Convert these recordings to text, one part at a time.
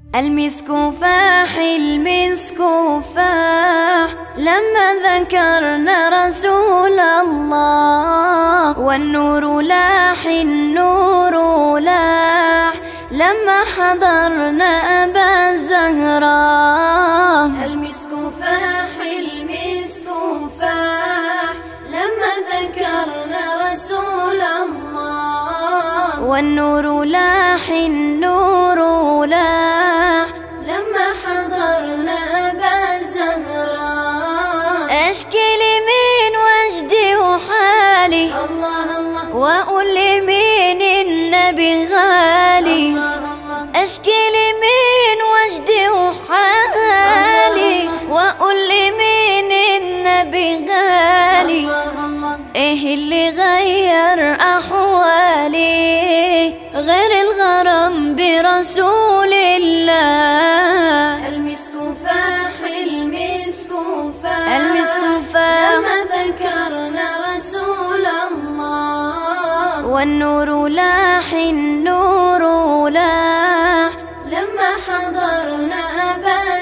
المسك فاح المسك فاح لما ذكرنا رسول الله والنور لاح النور لاح لما حضرنا أبا الزهراء المسك فاح المسك فاح لما ذكرنا رسول الله والنور لاح النور لاح لما حضرنا أبا الزهراء أشكي لمين وجدي وحالي الله الله وأقول لمين النبي غالي الله الله أشكي لمين وجدي وحالي وأقول لمين النبي غالي الله الله إيه اللي غير أحوالي غير الغرام برسول الله المسك فاح المسك فاح المسك فاح. لما ذكرنا رسول الله والنور لاح النور لاح لما حضرنا أبا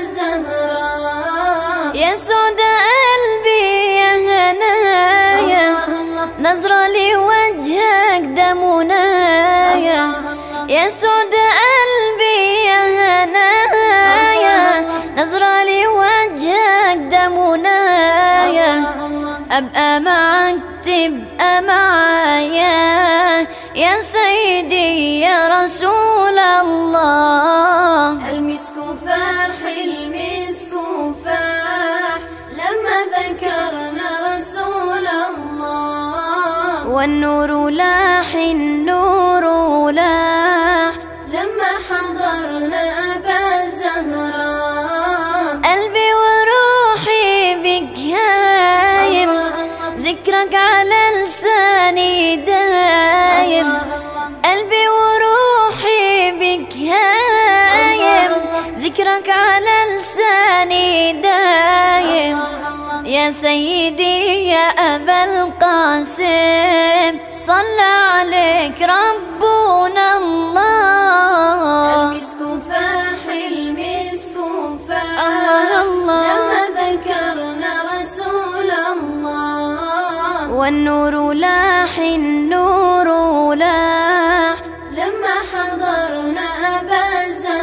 الزهراء يا سعد قلبي يا هنايا الله الله نظرة لوجهك ده منايا الله الله يا سعد قلبي يا هنايا نظرة لوجهك ده منايا الله الله أبقى معك تبقى معايا يا سيدي يا رسول الله المسك فاح المسك فاح لما ذكرنا رسول الله والنور لاح النور لاح لما حضرنا أبا الزهراء قلبي وروحي بك هايم الله الله ذكرك على لساني دايم الله الله قلبي وروحي بك هايم ذكرك على لساني دايم الله الله يا سيدي يا أبا القاسم صلى عليك ربنا الله المسك فاح المسك فاح الله الله. لما ذكرنا رسول الله والنور لاح النور لاح لما حضرنا أبا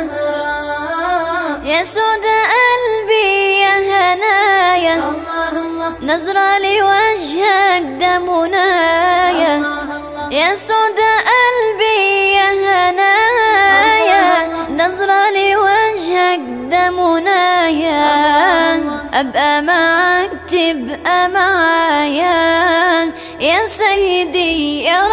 الزهراء يا سعد قلبي يا هنايا الله الله نظرة لوجهك ده منايا الله الله يا سعد قلبي يا هنايا نظرة لوجهك ده منايا أبقى معك تبقى معايا يا سيدي يا